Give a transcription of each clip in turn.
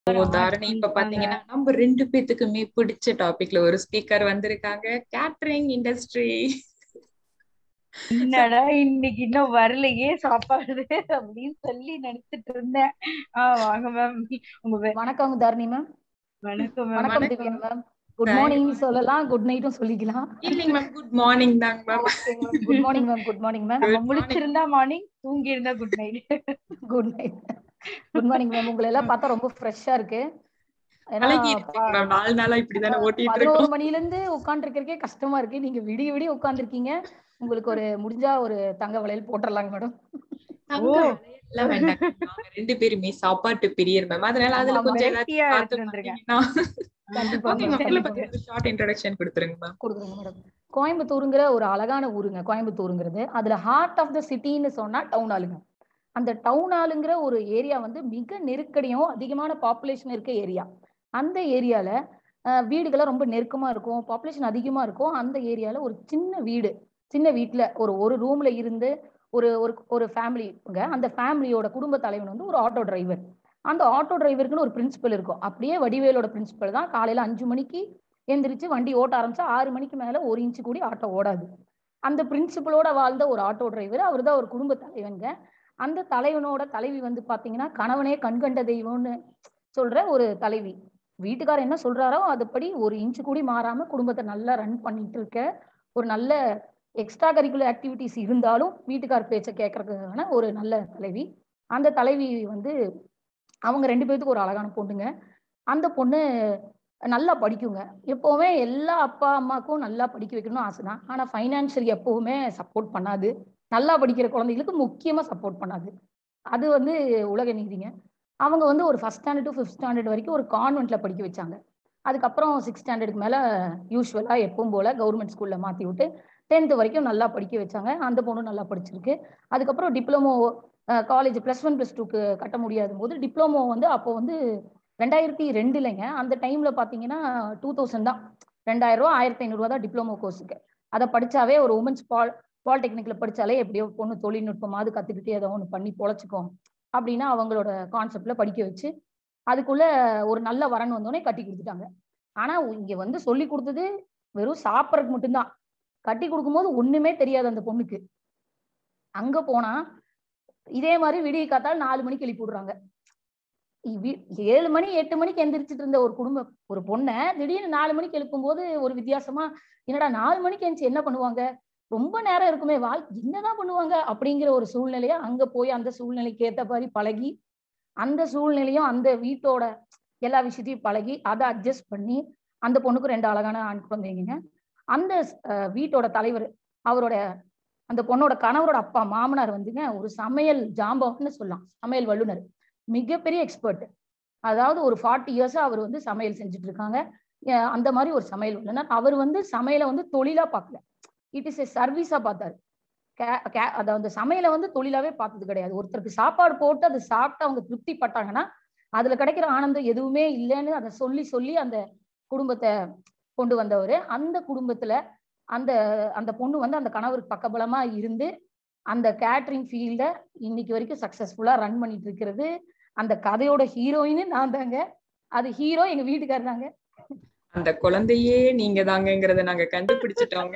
ஓ தாரணி இப்ப பாத்தீங்கன்னா நம்ம ரெண்டு பேத்துக்குமே பிடிச்ச டாபிக்ல ஒரு ஸ்பீக்கர் வந்திருக்காங்க கேட்டரிங் இண்டஸ்ட்ரி என்னடா இன்னைக்கு இன்னும் வரலையே சாப்பாடு அப்படின்னு சொல்லி நினைச்சிட்டு இருந்தேன் ஆஹ் வாங்க மேம் உங்க வே- வணக்கம் தாரணி மேம் வணக்கம் மேம் வணக்கம் வணக்கம். திவ்யா மேம் குட் மார்னிங் சொல்லலாம் குட் நைட்டும் சொல்லிக்கலாம் இல்லைங்க மேம் குட் மார்னிங் தாங்க ma'am good morning ma'am good morning ma'am Good நம்ம முழிச்சிருந்தா மார்னிங் தூங்கி இருந்தா good night good night good morning ma'am உங்களை எல்லாம் பார்த்தா ரொம்ப ஃப்ரெஷ்ஷா இருக்கு ஏன்னா பழகி இருக்குங்க மேம் நாலு நாளா இப்படிதானே ஓட்டிட்டு பதினோரு இருக்கோம் மணில இருந்து உட்காந்துருக்கே கஷ்டமா இருக்கு நீங்க விடிய விடிய உட்காந்துருக்கீங்க உங்களுக்கு ஒரு முடிஞ்சா ஒரு தங்க வளையல் போட்டுடலாங்க மேடம் தங்க வளையல்லாம் வேண்டாங்க. நாங்க ரெண்டு பேருமே சாப்பாட்டு பிரியர் மேம் அதனால அதுல ஆமா, கொஞ்சம் வெரைட்டியா எல்லாத்தையும் பார்த்து எடுத்துட்டு வந்திருக்கேன். பண்ணீங்கன்னா கண்டிப்பா ஓகே ma'am, மேம் உங்களை கண்டிப்பா. பத்தி ஒரு ஷார்ட் இன்ட்ரோடக்ஷன் கொடுத்துருங்க மேம் கொடுக்குறேங்க மேடம் கோயம்புத்தூருங்கிற ஒரு அழகான ஊருங்க கோயம்புத்தூருங்கிறது அதுல ஹார்ட் ஆஃப் த சிட்டின்னு சொன்னா டவுன் ஆளுங்க அந்த டவுன் ஆளுங்கிற ஒரு ஏரியா வந்து மிக நெருக்கடியும் அதிகமான பாப்புலேஷன் இருக்க ஏரியா அந்த ஏரியால அஹ், வீடுகள்லாம் ரொம்ப நெருக்கமா இருக்கும் பாப்புலேஷன் அதிகமா இருக்கும் அந்த ஏரியால ஒரு சின்ன வீடு சின்ன வீட்ல ஒரு ஒரு ரூம்ல இருந்து ஒரு ஒரு ஒரு ஃபேமிலிங்க அந்த ஃபேமிலியோட குடும்ப தலைவன் வந்து ஒரு ஆட்டோ டிரைவர் அந்த ஆட்டோ டிரைவருக்குன்னு ஒரு பிரின்சிபல் இருக்கும் அப்படியே வடிவேலோட பிரின்சிபல் தான் காலையில அஞ்சு மணிக்கு எந்திரிச்சு வண்டி ஓட்ட ஆரம்பிச்சா ஆறு மணிக்கு மேல ஒரு இன்ச்சு கூடி ஆட்டோ ஓடாது அந்த பிரின்சிபலோட வாழ்ந்த ஒரு ஆட்டோ டிரைவர் அவர் தான் ஒரு குடும்ப தலைவனுங்க அந்த தலைவனோட தலைவி வந்து பாத்தீங்கன்னா கணவனே கண்கண்ட தெய்வம்னு சொல்ற ஒரு தலைவி வீட்டுக்காரர் என்ன சொல்றாரோ அதுபடி ஒரு இன்ச்சு கூடி மாறாம குடும்பத்தை நல்லா ரன் பண்ணிட்டு இருக்க ஒரு நல்ல எக்ஸ்ட்ரா கரிக்குலர் ஆக்டிவிட்டிஸ் இருந்தாலும் வீட்டுக்கார் பேச்சை கேட்கறதுக்கான ஒரு நல்ல தலைவி அந்த தலைவி வந்து அவங்க ரெண்டு பேர்த்துக்கு ஒரு அழகான பொண்ணுங்க அந்த பொண்ணு நல்லா படிக்குங்க எப்பவுமே எல்லா அப்பா அம்மாக்கும் நல்லா படிக்க வைக்கணும்னு ஆசை தான் ஆனா ஃபைனான்சியல் எப்பவுமே சப்போர்ட் பண்ணாது நல்லா படிக்கிற குழந்தைகளுக்கு முக்கியமா சப்போர்ட் பண்ணாது அது வந்து உலக நீதிங்க அவங்க வந்து ஒரு first standard to fifth standard வரைக்கும் ஒரு கான்வென்ட்ல படிக்க வச்சாங்க அதுக்கப்புறம் சிக்ஸ் ஸ்டாண்டர்டுக்கு மேல யூஸ்வலா எப்பவும் போல கவர்மெண்ட் ஸ்கூல்ல மாத்தி விட்டு டென்த் வரைக்கும் நல்லா படிக்க வச்சாங்க அந்த பொண்ணு நல்லா படிச்சிருக்கு அதுக்கப்புறம் diploma college plus one plus டூக்கு கட்ட முடியாத போது டிப்ளமோ வந்து அப்போ வந்து ரெண்டாயிரத்தி ரெண்டுலங்க அந்த டைம்ல பாத்தீங்கன்னா டூ தௌசண்ட் தான் ரெண்டாயிரம் ரூபா ஆயிரத்தி ஐநூறுரூவா தான் டிப்ளமோ கோர்ஸுக்கு அதை படிச்சாவே ஒரு உமன்ஸ் பால் பாலிடெக்னிக்ல படிச்சாலே எப்படியோ பொண்ணு தொழில்நுட்பமாவது கத்துக்கிட்டு ஏதோ ஒன்று பண்ணி பொழைச்சிக்கும் அப்படின்னு அவங்களோட கான்செப்ட்ல படிக்க வச்சு அதுக்குள்ள ஒரு நல்ல வரன் வந்தோடனே கட்டி கொடுத்துட்டாங்க ஆனா இங்க வந்து சொல்லி கொடுத்தது வெறும் சாப்பிட்றதுக்கு மட்டும்தான் கட்டி கொடுக்கும்போது ஒண்ணுமே தெரியாது அந்த பொண்ணுக்கு அங்க போனா இதே மாதிரி விடிய காத்தால் நாலு மணிக்கு எழுப்பி விடுறாங்க இவி- ஏழு மணி எட்டு மணிக்கு எந்திரிச்சிட்டு இருந்த ஒரு குடும்ப ஒரு பொண்ணை திடீர்னு நாலு மணிக்கு எழுப்பும்போது ஒரு வித்தியாசமா என்னடா நாலு மணிக்கு எழுந்துச்சு என்ன பண்ணுவாங்க ரொம்ப நேரம் இருக்குமே வாழ் என்னதான் பண்ணுவாங்க அப்படிங்கிற ஒரு சூழ்நிலையா அங்க போய் அந்த சூழ்நிலைக்கு ஏத்த மாதிரி பழகி அந்த சூழ்நிலையும் அந்த வீட்டோட எல்லா விஷயத்தையும் பழகி அதை அட்ஜஸ்ட் பண்ணி அந்த பொண்ணுக்கு ரெண்டு அழகான ஆண் குழந்தைங்க அந்த அஹ், வீட்டோட தலைவர் அவரோட அந்த பொண்ணோட கணவரோட அப்பா மாமனார் வந்துங்க ஒரு சமையல் ஜாம்பவன்னு சொல்லலாம் சமையல் வல்லுனர் மிகப்பெரிய எக்ஸ்பர்ட் அதாவது ஒரு ஃபார்ட்டி இயர்ஸா அவர் வந்து சமையல் செஞ்சுட்டு இருக்காங்க அஹ் அந்த மாதிரி ஒரு சமையல் வல்லுனர் அவர் வந்து சமையலை வந்து தொழிலா பார்க்கல இட் இஸ் எ சர்வீஸா பார்த்தாரு கே- கே- அத அந்த சமையலை வந்து தொழிலாவே பார்த்தது கிடையாது ஒருத்தருக்கு சாப்பாடு போட்டு அதை சாப்பிட்டு அவங்க திருப்தி பட்டாங்கன்னா அதுல கிடைக்கிற ஆனந்தம் எதுவுமே இல்லைன்னு அதை சொல்லி சொல்லி அந்த குடும்பத்தை கொண்டு வந்தவர் அந்த குடும்பத்துல அந்த அந்த பொண்ணு வந்து அந்த கணவருக்கு பக்கபலமா இருந்து அந்த கேட்டரிங் ஃபீல்ட இன்னைக்கு வரைக்கும் சக்சஸ்ஃபுல்லா ரன் பண்ணிட்டு இருக்கிறது அந்த கதையோட ஹீரோயின் நான் தாங்க அது ஹீரோ எங்க வீட்டுக்காரர் தாங்க அந்த குழந்தையே நீங்க தாங்கங்கறத நாங்க கண்டுபிடிச்சிட்டோங்க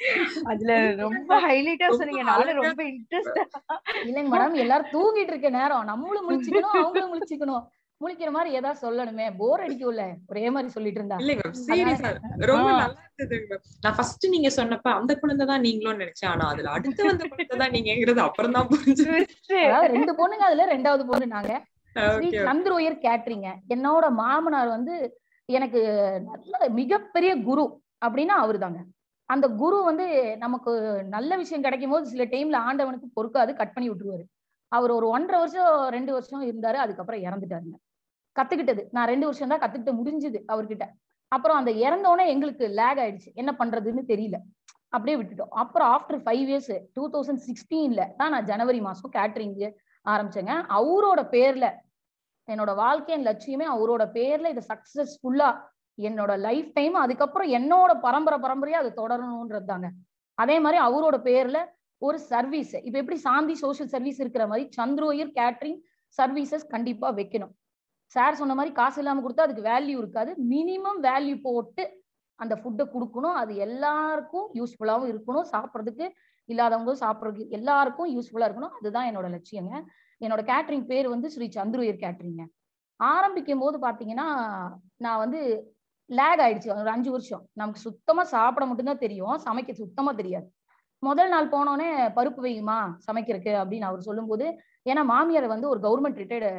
அதுல ரொம்ப ஹைலைட்டா ரொம்ப சொன்னீங்க நானும் அழகா ரொம்ப இன்ட்ரெஸ்ட் இல்லைங்க மேடம் எல்லாரும் தூங்கிட்டு இருக்க நேரம் நம்மளும் முழிச்சுக்கணும் அவங்களும் முழிச்சுக்கணும் முழிக்கிற மாதிரி ஏதாவது சொல்லணுமே போர் அடிக்கும்ல ஒரே மாதிரி சொல்லிட்டு இருந்தா இல்லைங்க மேம் சீரியஸா ரொம்ப ஆ. நல்லா இருந்ததுங்க மேம் நான் ஃபர்ஸ்ட் நீங்க சொன்னப்ப அந்த குழந்தை தான் நீங்களும் நினைச்சேன் ஆனா அதுல அடுத்து வந்த குழந்தை தான் நீங்கிறது அப்புறம் தான் புரிஞ்சது அதாவது ரெண்டு பொண்ணுங்க அதுல ரெண்டாவது பொண்ணு நாங்க ஸ்ரீ ஓகே சந்திரோயர் கேட்டரிங்க என்னோட மாமனார் வந்து எனக்கு நல்ல மிகப்பெரிய குரு அப்படின்னா அவருதாங்க அந்த குரு வந்து நமக்கு நல்ல விஷயம் கிடைக்கும் போது சில டைம்ல ஆண்டவனுக்கு பொறுக்காது கட் பண்ணி விட்டுருவாரு அவர் ஒரு ஒன்றரை வருஷம் ரெண்டு வருஷம் இருந்தாரு அதுக்கப்புறம் இறந்துட்டாருங்க கத்துக்கிட்டது நான் ரெண்டு வருஷம் தான் கத்துக்கிட்டு முடிஞ்சுது அவர்கிட்ட அப்புறம் அந்த இறந்தோடனே எங்களுக்கு லேக் ஆயிடுச்சு என்ன பண்றதுன்னு தெரியல அப்படியே விட்டுட்டோம் அப்புறம் after five years two thousand சிக்ஸ்டீன்ல தான் நான் ஜனவரி மாசம் கேட்டரிங் ஆரம்பிச்சேங்க அவரோட பேர்ல என்னோட வாழ்க்கையின் லட்சியமே அவரோட பேர்ல இதை சக்சஸ்ஃபுல்லா என்னோட லைஃப் டைம் அதுக்கப்புறம் என்னோட பரம்பரை பரம்பரையா அது தொடரணும்ன்றது தாங்க அதே மாதிரி அவரோட பேர்ல ஒரு சர்வீஸ் இப்ப எப்படி சாந்தி சோஷியல் சர்வீஸ் இருக்கிற மாதிரி சந்திரோயர் கேட்டரிங் சர்வீசஸ் கண்டிப்பா வைக்கணும் சார் சொன்ன மாதிரி காசு இல்லாம கொடுத்தா அதுக்கு வேல்யூ இருக்காது மினிமம் வேல்யூ போட்டு அந்த ஃபுட்டை கொடுக்கணும் அது எல்லாருக்கும் யூஸ்ஃபுல்லாகவும் இருக்கணும் சாப்பிட்றதுக்கு இல்லாதவங்க சாப்பிட்றதுக்கு எல்லாருக்கும் யூஸ்ஃபுல்லா இருக்கணும் அதுதான் என்னோட லட்சியங்க என்னோட கேட்டரிங் பேர் வந்து ஸ்ரீ சந்துருயர் கேட்டரிங்க ஆரம்பிக்கும் போது பாத்தீங்கன்னா நான் வந்து லேக் ஆயிடுச்சு ஒரு அஞ்சு வருஷம் நமக்கு சுத்தமா சாப்பிட மட்டும்தான் தெரியும் சமைக்க சுத்தமா தெரியாது முதல் நாள் போனோடனே பருப்பு வையுமா சமைக்கிறதுக்கு அப்படின்னு அவர் சொல்லும்போது ஏன்னா மாமியார் வந்து ஒரு கவர்மெண்ட் ரிட்டையர்டு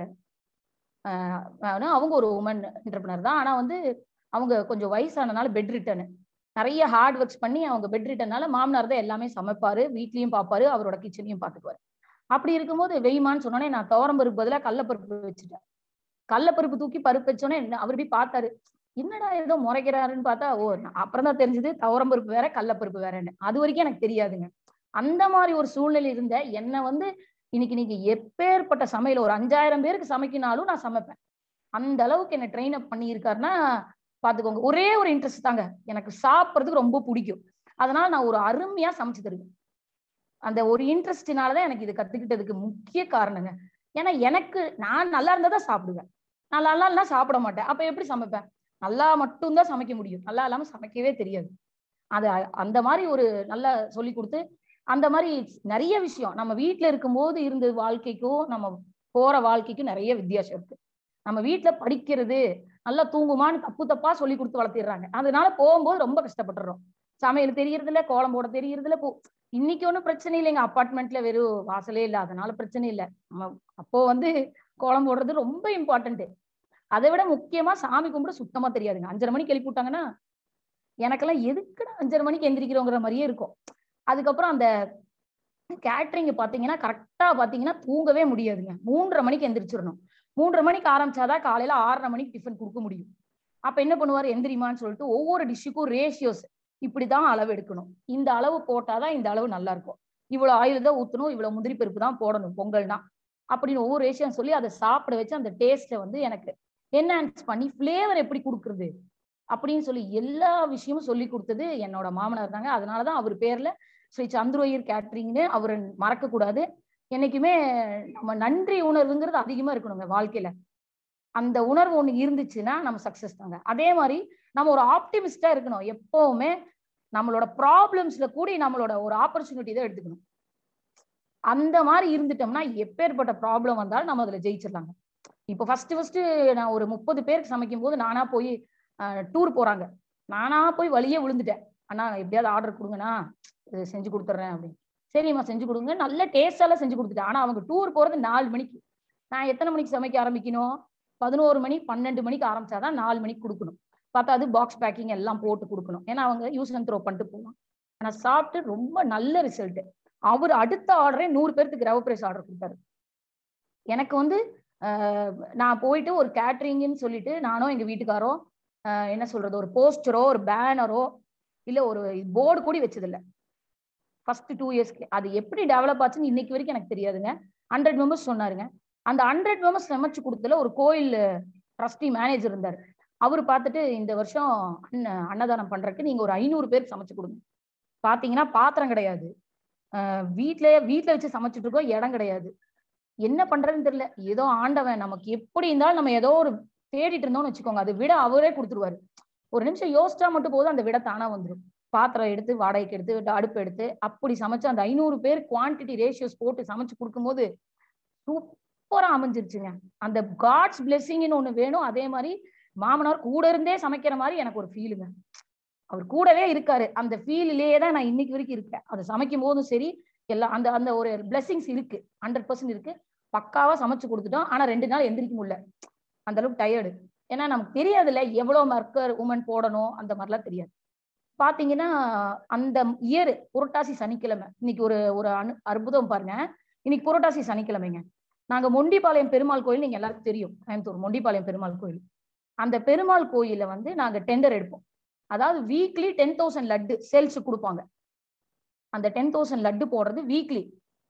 அவங்க ஒரு உமன் என்டர்பிரினர் தான் ஆனா வந்து அவங்க கொஞ்சம் வயசானனால பெட் ரிட்டர்னு நிறைய ஹார்ட் ஒர்க்ஸ் பண்ணி அவங்க பெட் ரிட்டர்னால மாமனார் தான் எல்லாமே சமைப்பாரு வீட்லயும் பார்ப்பாரு அவரோட கிச்சனையும் பார்த்துக்குவாரு அப்படி இருக்கும்போது வெய்மான்னு சொன்னோடனே நான் துவரம்பருப்பு பதிலாக கடலப்பருப்பு வச்சுட்டேன் கடலப்பருப்பு தூக்கி பருப்பு வச்சோடனே அவர் போய் பார்த்தாரு என்னடா ஏதோ முறைக்கிறாருன்னு பார்த்தா ஓ அப்புறம் தான் தெரிஞ்சது துவரம்பருப்பு வேற கடலப்பருப்பு வேறன்னு அது வரைக்கும் எனக்கு தெரியாதுங்க அந்த மாதிரி ஒரு சூழ்நிலை இருந்த என்னை வந்து இன்னைக்கு நீங்க எப்பேற்பட்ட சமையல் ஒரு அஞ்சாயிரம் பேருக்கு சமைக்கினாலும் நான் சமைப்பேன் அந்த அளவுக்கு என்ன ட்ரெயின் அப் பண்ணியிருக்காருன்னா பாத்துக்கோங்க ஒரே ஒரு இன்ட்ரெஸ்ட் தாங்க எனக்கு சாப்பிட்றதுக்கு ரொம்ப பிடிக்கும் அதனால நான் ஒரு அருமையா சமைச்சு தருவேன் அந்த ஒரு இன்ட்ரெஸ்டினாலதான் எனக்கு இது கத்துக்கிட்டதுக்கு முக்கிய காரணங்க ஏன்னா எனக்கு நான் நல்லா இருந்தா தான் சாப்பிடுவேன் நான் நல்லா இல்லைன்னா சாப்பிட மாட்டேன் அப்ப எப்படி சமைப்பேன் நல்லா மட்டும்தான் சமைக்க முடியும் நல்லா இல்லாம சமைக்கவே தெரியாது அது அந்த மாதிரி ஒரு நல்லா சொல்லி கொடுத்து அந்த மாதிரி நிறைய விஷயம் நம்ம வீட்டுல இருக்கும்போது இருந்த வாழ்க்கைக்கும் நம்ம போற வாழ்க்கைக்கும் நிறைய வித்தியாசம் இருக்கு நம்ம வீட்டுல படிக்கிறது நல்லா தூங்குமான்னு தப்பு தப்பா சொல்லி கொடுத்து வளர்த்திடுறாங்க அதனால போகும்போது ரொம்ப கஷ்டப்பட்டுறோம் சமையல் தெரியறது இல்ல கோலம் போட தெரியறது இல்ல போ இன்னைக்கு ஒன்றும் பிரச்சனை இல்லைங்க அப்பார்ட்மெண்ட்ல வெறும் வாசலே இல்லை அதனால பிரச்சனை இல்லை நம்ம அப்போ வந்து கோலம் போடுறது ரொம்ப இம்பார்ட்டன்ட் அதை விட முக்கியமா சாமி கும்பிட சுத்தமா தெரியாதுங்க அஞ்சரை மணிக்கு எழுப்பி விட்டாங்கன்னா எனக்கெல்லாம் எதுக்குடா அஞ்சரை மணிக்கு எந்திரிக்கிறோங்கிற மாதிரியே இருக்கும் அதுக்கப்புறம் அந்த கேட்ரிங் பாத்தீங்கன்னா கரெக்டா பாத்தீங்கன்னா தூங்கவே முடியாதுங்க மூன்றரை மணிக்கு எந்திரிச்சிடணும் மூன்றரை மணிக்கு ஆரம்பிச்சாதான் காலையில ஆறரை மணிக்கு டிஃபன் கொடுக்க முடியும் அப்ப என்ன பண்ணுவாரு எந்திரிமான்னு சொல்லிட்டு ஒவ்வொரு டிஷ்ஷுக்கும் ரேஷியோஸ் இப்படிதான் அளவு எடுக்கணும் இந்த அளவு போட்டாதான் இந்த அளவு நல்லா இருக்கும் இவ்வளவு ஆயில் தான் ஊத்தணும் இவ்வளவு முந்திரி பருப்பு தான் போடணும் பொங்கல்னா அப்படின்னு ஒவ்வொரு ரேஷியம் சொல்லி அதை சாப்பிட வச்சு அந்த டேஸ்ட்டை வந்து எனக்கு என்ஹான்ஸ் பண்ணி ஃபிளேவர் எப்படி கொடுக்குறது அப்படின்னு சொல்லி எல்லா விஷயமும் சொல்லி கொடுத்தது என்னோட மாமனார் தாங்க அதனாலதான் அவர் பேர்ல ஸ்ரீ சந்துரோயர் கேட்ரிங்னு அவரை மறக்க கூடாது என்னைக்குமே நம்ம நன்றி உணர்வுங்கிறது அதிகமா இருக்கணுங்க வாழ்க்கையில அந்த உணர்வு ஒண்ணு இருந்துச்சுன்னா நம்ம சக்சஸ் தாங்க அதே மாதிரி நம்ம ஒரு ஆப்டிமிஸ்டா இருக்கணும் எப்பவுமே நம்மளோட ப்ராப்ளம்ஸ்ல கூடி நம்மளோட ஒரு ஆப்பர்ச்சுனிட்டி தான் எடுத்துக்கணும் அந்த மாதிரி இருந்துட்டோம்னா எப்பேற்பட்ட ப்ராப்ளம் வந்தாலும் நம்ம அதுல ஜெயிச்சிடலாங்க இப்போ ஃபர்ஸ்ட் ஃபர்ஸ்ட் நான் ஒரு முப்பது பேருக்கு சமைக்கும் போது நானா போய் டூர் போறாங்க நானா போய் வழியே விழுந்துட்டேன் அண்ணா எப்படியாவது ஆர்டர் கொடுங்கண்ணா இது செஞ்சு கொடுத்துட்றேன் அப்படின்னு சரிம்மா செஞ்சு கொடுங்க நல்ல டேஸ்டாலாம் செஞ்சு கொடுத்துட்டேன் ஆனா அவங்க டூர் போறது நாலு மணிக்கு நான் எத்தனை மணிக்கு சமைக்க ஆரம்பிக்கணும் பதினோரு மணி பன்னெண்டு மணிக்கு ஆரம்பிச்சாதான் நாலு மணிக்கு கொடுக்கணும் பார்த்தா அது பாக்ஸ் பேக்கிங் எல்லாம் போட்டு கொடுக்கணும் ஏன்னா அவங்க யூஸ் அண்ட் த்ரோ பண்ணிட்டு போவாங்க ஆனா சாப்பிட்டு ரொம்ப நல்ல ரிசல்ட் அவர் அடுத்த ஆர்டரே நூறு பேருக்கு ரவ பிரைஸ் ஆர்டர் கொடுத்தாரு எனக்கு வந்து நான் போயிட்டு ஒரு கேட்ரிங்னு சொல்லிட்டு நானும் எங்க வீட்டுக்காரோ என்ன சொல்றது ஒரு போஸ்டரோ ஒரு பேனரோ இல்ல ஒரு போர்டு கூடி வச்சதில்ல ஃபர்ஸ்ட் டூ இயர்ஸ்க்கு அது எப்படி டெவலப் ஆச்சுன்னு இன்னைக்கு வரைக்கும் எனக்கு தெரியாதுங்க ஹண்ட்ரட் மெம்பர்ஸ் சொன்னாருங்க அந்த ஹண்ட்ரட் மெம்பர்ஸ் சமைச்சு கொடுத்துல ஒரு கோயில் ட்ரஸ்டி மேனேஜர் இருந்தார் அவர் பார்த்துட்டு இந்த வருஷம் அன்ன அன்னதானம் பண்றதுக்கு நீங்க ஒரு ஐநூறு பேருக்கு சமைச்சு கொடுங்க பாத்தீங்கன்னா பாத்திரம் கிடையாது வீட்ல வீட்டுல வச்சு சமைச்சிட்டு இருக்கோம் இடம் கிடையாது என்ன பண்றதுன்னு தெரியல ஏதோ ஆண்டவன் நமக்கு எப்படி இருந்தாலும் நம்ம ஏதோ ஒரு தேடிட்டு இருந்தோம்னு வச்சுக்கோங்க அது விட அவரே கொடுத்துருவாரு ஒரு நிமிஷம் யோசிச்சா மட்டும் போதும் அந்த விட தானா வந்துடும் பாத்திரம் எடுத்து வாடகைக்கு எடுத்து அடுப்பு எடுத்து அப்படி சமைச்சு அந்த ஐநூறு பேர் குவான்டிட்டி ரேஷியோஸ் போட்டு சமைச்சு கொடுக்கும்போது சூப்பரா அமைஞ்சிருச்சுங்க அந்த காட்ஸ் பிளெஸிங்னு ஒண்ணு வேணும் அதே மாதிரி மாமனார் கூட இருந்தே சமைக்கிற மாதிரி எனக்கு ஒரு ஃபீலுங்க அவர் கூடவே இருக்காரு அந்த ஃபீல்லையே தான் நான் இன்னைக்கு வரைக்கும் இருக்கேன் அதை சமைக்கும் போதும் சரி எல்லாம் அந்த அந்த ஒரு பிளெஸிங்ஸ் இருக்கு ஹண்ட்ரட் பர்சன்ட் இருக்கு பக்காவா சமைச்சு கொடுத்துட்டோம் ஆனா ரெண்டு நாள் எந்திரிக்க முடியல அந்த அளவுக்கு டயர்டு ஏன்னா நமக்கு தெரியாதுல்ல எவ்வளவு மர்க்கர் உமன் போடணும் அந்த மாதிரிலாம் தெரியாது பாத்தீங்கன்னா அந்த இயர் புரட்டாசி சனிக்கிழமை இன்னைக்கு ஒரு ஒரு அனு அற்புதம் பாருங்க இன்னைக்கு புரட்டாசி சனிக்கிழமைங்க நாங்க மொண்டிபாளையம் பெருமாள் கோயில் நீங்க எல்லாருக்கும் தெரியும் கோயம்புத்தூர் மொண்டிபாளையம் பெருமாள் கோயில் அந்த பெருமாள் கோயில வந்து நாங்க டெண்டர் எடுப்போம் அதாவது weekly ten thousand laddu sales கொடுப்பாங்க அந்த டென் தௌசண்ட் லட்டு போடுறது வீக்லி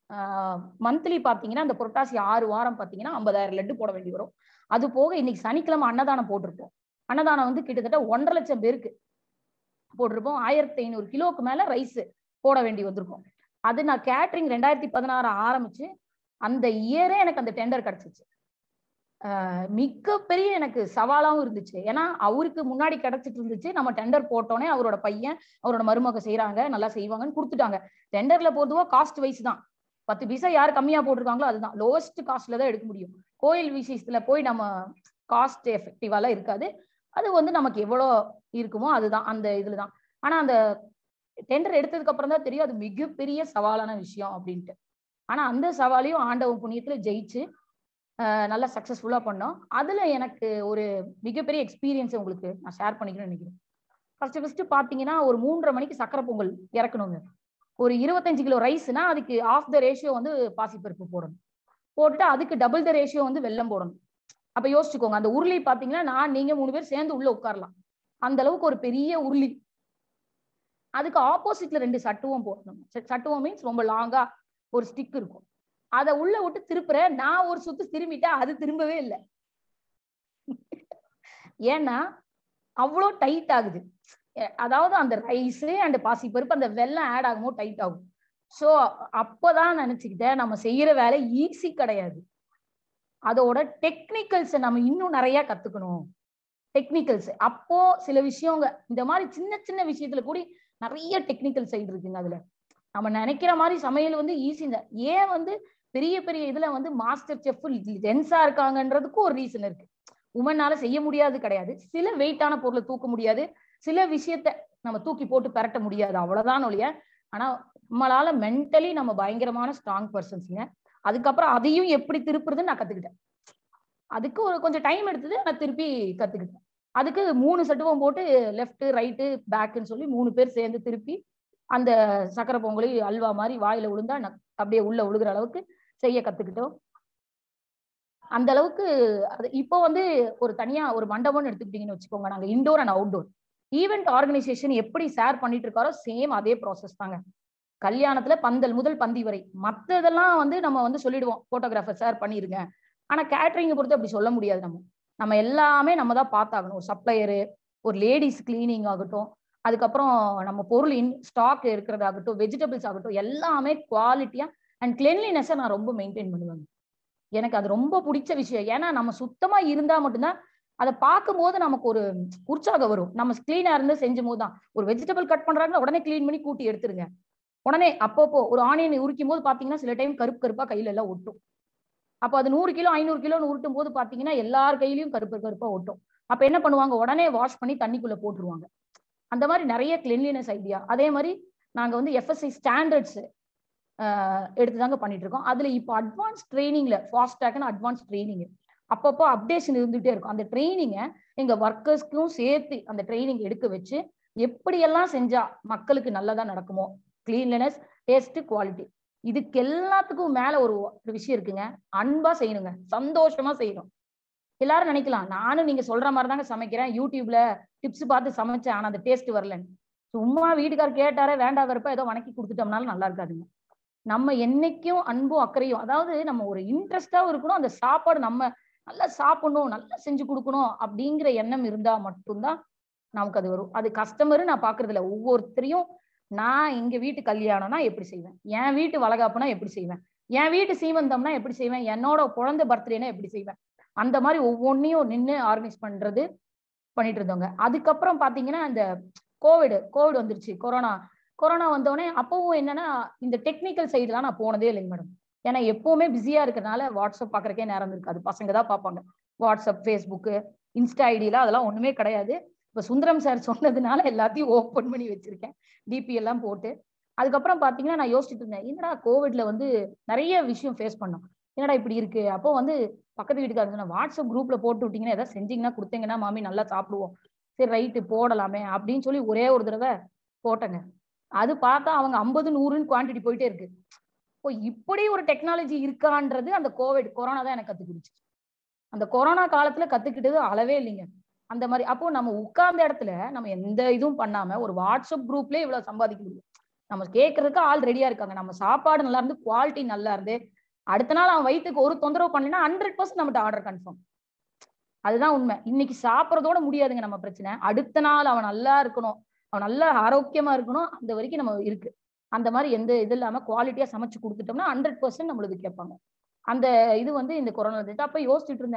மந்த்லி பாத்தீங்கன்னா அந்த புரட்டாசி ஆறு வாரம் பாத்தீங்கன்னா ஐம்பதாயிரம் லட்டு போட வேண்டி வரும் அது போக இன்னைக்கு சனிக்கிழமை அன்னதானம் போட்டிருப்போம் அன்னதானம் வந்து கிட்டத்தட்ட ஒன்றரை லட்சம் பேருக்கு போட்டிருப்போம் ஆயிரத்தி ஐநூறு கிலோவுக்கு மேல ரைஸ் போட வேண்டி வந்திருக்கும் அது நான் கேட்ரிங் ரெண்டாயிரத்தி பதினாறு ஆரம்பிச்சு அந்த இயரே எனக்கு அந்த டெண்டர் கிடைச்சிச்சு ஆஹ் மிகப்பெரிய எனக்கு சவாலாவும் இருந்துச்சு ஏன்னா அவருக்கு முன்னாடி கிடைச்சிட்டு இருந்துச்சு நம்ம டெண்டர் போட்டோன்னே அவரோட பையன் அவரோட மருமக செய்யறாங்க நல்லா செய்வாங்கன்னு கொடுத்துட்டாங்க டெண்டர்ல பொதுவா காஸ்ட் வைஸ் தான் பத்து பைசா யார் கம்மியா போட்டிருக்காங்களோ அதுதான் லோவஸ்ட் காஸ்ட்ல தான் எடுக்க முடியும் கோயில் விஷயத்துல போய் நம்ம காஸ்ட் எஃபெக்டிவாலாம் இருக்காது அது வந்து நமக்கு எவ்வளோ இருக்குமோ அதுதான் அந்த இதுல தான் ஆனா அந்த டெண்டர் எடுத்ததுக்கு அப்புறம் தான் தெரியும் அது மிகப்பெரிய சவாலான விஷயம் அப்படின்ட்டு ஆனா அந்த சவாலையும் ஆண்டவன் புண்ணியத்துல ஜெயிச்சு ஆஹ் நல்லா சக்சஸ்ஃபுல்லா பண்ணோம் அதுல எனக்கு ஒரு மிகப்பெரிய எக்ஸ்பீரியன்ஸ் உங்களுக்கு நான் ஷேர் பண்ணிக்கணும்னு நினைக்கிறேன் ஃபர்ஸ்ட் ஃபர்ஸ்ட் பாத்தீங்கன்னா ஒரு மூன்றரை மணிக்கு சக்கரை பொங்கல் இறக்கணுங்க ஒரு இருபத்தஞ்சு கிலோ ரைஸ்னா அதுக்கு ஆஃப் த ரேஷியோ வந்து பாசிப்பருப்பு போடணும் போட்டுட்டு அதுக்கு டபுள் த ரேஷியோ வந்து வெல்லம் போடணும் அப்ப யோசிச்சுக்கோங்க அந்த உருளி பாத்தீங்கன்னா நான் நீங்க மூணு பேர் சேர்ந்து உள்ள உட்காரலாம் அந்த அளவுக்கு ஒரு பெரிய உருளி அதுக்கு ஆப்போசிட்ல ரெண்டு சட்டுவம் போடணும் ச- சட்டுவம் மீன்ஸ் ரொம்ப லாங்கா ஒரு ஸ்டிக் இருக்கும் அதை உள்ள விட்டு திருப்புற நான் ஒரு சுத்து திரும்பிட்டா அது திரும்பவே இல்லை ஏன்னா அவ்வளோ டைட் ஆகுது எ- அதாவது அந்த ரைஸ் அண்ட் பாசிப்பருப்பு அந்த வெல்லம் ஆட் ஆகும்போது டைட் ஆகும் ஸோ அப்போதான் நினைச்சுக்கிட்டேன் நம்ம செய்யற வேலை ஈஸி கிடையாது அதோட டெக்னிக்கல்ஸை நம்ம இன்னும் நிறைய கத்துக்கணும் டெக்னிக்கல்ஸ் அப்போ சில விஷயங்க இந்த மாதிரி சின்ன சின்ன விஷயத்துல கூட நிறைய டெக்னிக்கல் சைடு இருக்குங்க அதுல நம்ம நினைக்கிற மாதிரி சமையல் வந்து ஈஸி தான் ஏன் வந்து பெரிய பெரிய இதுல வந்து மாஸ்டர் செஃப் ஜென்ஸா இருக்காங்கன்றதுக்கும் ஒரு ரீசன் இருக்கு உமனால செய்ய முடியாது கிடையாது சில வெயிட்டான பொருளை தூக்க முடியாது சில விஷயத்த நம்ம தூக்கி போட்டு பெரட்ட முடியாது அவ்வளவுதான் ஒழிய ஆனா நம்மளால மென்டலி நம்ம பயங்கரமான ஸ்ட்ராங் பர்சன்ஸ்ங்க அதுக்கப்புறம் அதையும் எப்படி திருப்புறதுன்னு நான் கத்துக்கிட்டேன் அதுக்கு ஒரு கொஞ்சம் டைம் எடுத்தது நான் திருப்பி கத்துக்கிட்டேன் அதுக்கு மூணு சட்டுவம் போட்டு லெஃப்ட் ரைட்டு பேக்குன்னு சொல்லி மூணு பேர் சேர்ந்து திருப்பி அந்த சக்கரை பொங்கலை அல்வா மாதிரி வாயில விழுந்தா ந- அப்படியே உள்ள விழுகிற அளவுக்கு செய்ய கத்துக்கிட்டோம் அந்த அளவுக்கு அது இப்போ வந்து ஒரு தனியா ஒரு மண்டபம்னு எடுத்துக்கிட்டீங்கன்னு வச்சுக்கோங்க நாங்க indoor and outdoor event organisation எப்படி ஷேர் பண்ணிட்டு இருக்காரோ சேம் அதே ப்ராசஸ் தாங்க கல்யாணத்துல பந்தல் முதல் பந்தி வரை மத்ததெல்லாம் வந்து நம்ம வந்து சொல்லிடுவோம் போட்டோகிராஃபர் ஷேர் பண்ணிருங்க ஆனா கேட்டரிங் பொறுத்து அப்படி சொல்ல முடியாது நம்ம நம்ம எல்லாமே நம்ம தான் பார்த்தாகணும் ஒரு சப்ளையரு ஒரு லேடிஸ் கிளீனிங் ஆகட்டும் அதுக்கப்புறம் நம்ம பொருள் இன் ஸ்டாக் இருக்கிறதாகட்டும் வெஜிடபிள்ஸ் ஆகட்டும் எல்லாமே குவாலிட்டியா அண்ட் கிளென்லினஸை நான் ரொம்ப மெயின்டைன் பண்ணுவேங்க எனக்கு அது ரொம்ப பிடிச்ச விஷயம் ஏன்னா நம்ம சுத்தமா இருந்தா மட்டும்தான் அதை பார்க்கும்போது நமக்கு ஒரு உற்சாகம் வரும் நம்ம கிளீனா இருந்து செஞ்சும் போது தான் ஒரு வெஜிடபிள் கட் பண்றாங்கன்னா உடனே க்ளீன் பண்ணி கூட்டி எடுத்துருங்க உடனே அப்பப்போ ஒரு ஆனியன் உரிக்கும் போது பாத்தீங்கன்னா சில டைம் கருப்பு கருப்பா கையில எல்லாம் ஒட்டும் அப்போ அது நூறு கிலோ ஐநூறு கிலோன்னு உருட்டும் போது பாத்தீங்கன்னா எல்லார் கையிலயும் கருப்பு கருப்பா ஒட்டும் அப்ப என்ன பண்ணுவாங்க உடனே வாஷ் பண்ணி தண்ணிக்குள்ள போட்டுருவாங்க அந்த மாதிரி நிறைய கிளென்லினஸ் ஐடியா அதே மாதிரி நாங்க வந்து எஃப்எஸ்ஐ ஸ்டாண்டர்ட்ஸ் எடுத்து தாங்க பண்ணிட்டு இருக்கோம் அதுல இப்போ அட்வான்ஸ் ட்ரைனிங்ல ஃபாஸ்டாக்னு அட்வான்ஸ் ட்ரைனிங் அப்பப்போ அப்டேஷன் இருந்துகிட்டே இருக்கும் அந்த ட்ரைனிங்கை எங்க ஒர்க்கர்ஸ்க்கும் சேர்த்து அந்த ட்ரைனிங் எடுக்க வச்சு எப்படியெல்லாம் செஞ்சா மக்களுக்கு நல்லதா நடக்குமோ கிளீன்லினஸ் டேஸ்ட் குவாலிட்டி இதுக்கு எல்லாத்துக்கும் மேல ஒரு ஒரு விஷயம் இருக்குங்க அன்பா செய்யணுங்க சந்தோஷமா செய்யணும் எல்லாரும் நினைக்கலாம் நானும் நீங்க சொல்ற மாதிரி தாங்க சமைக்கிறேன் யூடியூப்ல டிப்ஸ் பார்த்து சமைச்சேன் ஆனா அந்த டேஸ்ட் வரலன்னு சும்மா வீட்டுக்கார் கேட்டாரே வேண்டா வரப்ப ஏதோ வணக்கி கொடுத்துட்டோம்னாலும் நல்லா இருக்காதுங்க நம்ம என்னைக்கும் அன்பும் அக்கறையும் அதாவது நம்ம ஒரு இன்ட்ரெஸ்டாவும் இருக்கணும் அந்த சாப்பாடு நம்ம நல்லா சாப்பிடணும் நல்லா செஞ்சு கொடுக்கணும் அப்படிங்கிற எண்ணம் இருந்தா மட்டும்தான் நமக்கு அது வரும் அது கஸ்டமரு நான் பாக்குறது இல்ல ஒவ்வொருத்தரையும் நான் எங்க வீட்டு கல்யாணம்னா எப்படி செய்வேன் என் வீட்டு வளகாப்புனா எப்படி செய்வேன் என் வீட்டு சீமந்தம்னா எப்படி செய்வேன் என்னோட குழந்தை பர்த்டேனா எப்படி செய்வேன் அந்த மாதிரி ஒவ்வொன்றையும் நின்று ஆர்கனைஸ் பண்றது பண்ணிட்டு இருந்தோங்க அதுக்கப்புறம் பாத்தீங்கன்னா இந்த கோவிட் கோவிட் வந்துருச்சு கொரோனா கொரோனா வந்தோடனே அப்பவும் என்னன்னா இந்த டெக்னிக்கல் சைடுலாம் நான் போனதே இல்லைங்க மேடம் ஏன்னா எப்பவுமே பிஸியா இருக்கிறதுனால வாட்ஸ்அப் பாக்குறக்கே நேரம் இருக்காது பசங்க தான் பார்ப்பாங்க வாட்ஸ்அப் ஃபேஸ்புக்கு இன்ஸ்டா ஐடியில அதெல்லாம் ஒண்ணுமே கிடையாது இப்ப சுந்தரம் சார் சொன்னதுனால எல்லாத்தையும் ஓப்பன் பண்ணி வச்சிருக்கேன் டிபி எல்லாம் போட்டு அதுக்கப்புறம் பாத்தீங்கன்னா நான் யோசிச்சுட்டு இருந்தேன் என்னடா கோவிட்ல வந்து நிறைய விஷயம் ஃபேஸ் பண்ணோம் என்னடா இப்படி இருக்கு அப்போ வந்து பக்கத்து வீட்டுக்காரங்க சொன்னா வாட்ஸ்அப் குரூப்ல போட்டு விட்டீங்கன்னா ஏதாவது செஞ்சீங்கன்னா கொடுத்தீங்கன்னா மாமி நல்லா சாப்பிடுவோம் சரி ரைட்டு போடலாமே அப்படின்னு சொல்லி ஒரே ஒரு தடவை போட்டேங்க அது பார்த்தா அவங்க ஐம்பது நூறுன்னு குவான்டிட்டி போயிட்டே இருக்கு இப்போ இப்படி ஒரு டெக்னாலஜி இருக்கான்றது அந்த கோவிட் கொரோனா தான் எனக்கு கத்து கொடுச்சு அந்த கொரோனா காலத்துல கத்துக்கிட்டது அளவே இல்லைங்க அந்த மாதிரி அப்போ நம்ம உட்கார்ந்த இடத்துல நம்ம எந்த இதுவும் பண்ணாம ஒரு வாட்ஸ்அப் குரூப்லயே இவ்வளவு சம்பாதிக்க முடியும் நம்ம கேட்கறதுக்கு ஆள் ரெடியா இருக்காங்க நம்ம சாப்பாடு நல்லா இருந்து குவாலிட்டி நல்லா இருந்து அடுத்த நாள் அவன் வயிற்றுக்கு ஒரு தொந்தரவு பண்ணலைன்னா ஹண்ட்ரட் பர்சன்ட் நம்மகிட்ட ஆர்டர் கன்ஃபார்ம் அதுதான் உண்மை இன்னைக்கு சாப்பிட்றதோட முடியாதுங்க நம்ம பிரச்சனை அடுத்த நாள் அவன் நல்லா இருக்கணும் அவன் நல்லா ஆரோக்கியமா இருக்கணும் அந்த வரைக்கும் நம்ம இருக்கு அந்த மாதிரி எந்த இது இல்லாம குவாலிட்டியா சமைச்சு கொடுத்துட்டோம்னா ஹண்ட்ரட் பர்சன்ட் நம்மளுக்கு கேட்பாங்க அந்த இது வந்து இந்த கொரோனா வந்துட்டு அப்ப யோசிச்சுட்டு இருந்தேன்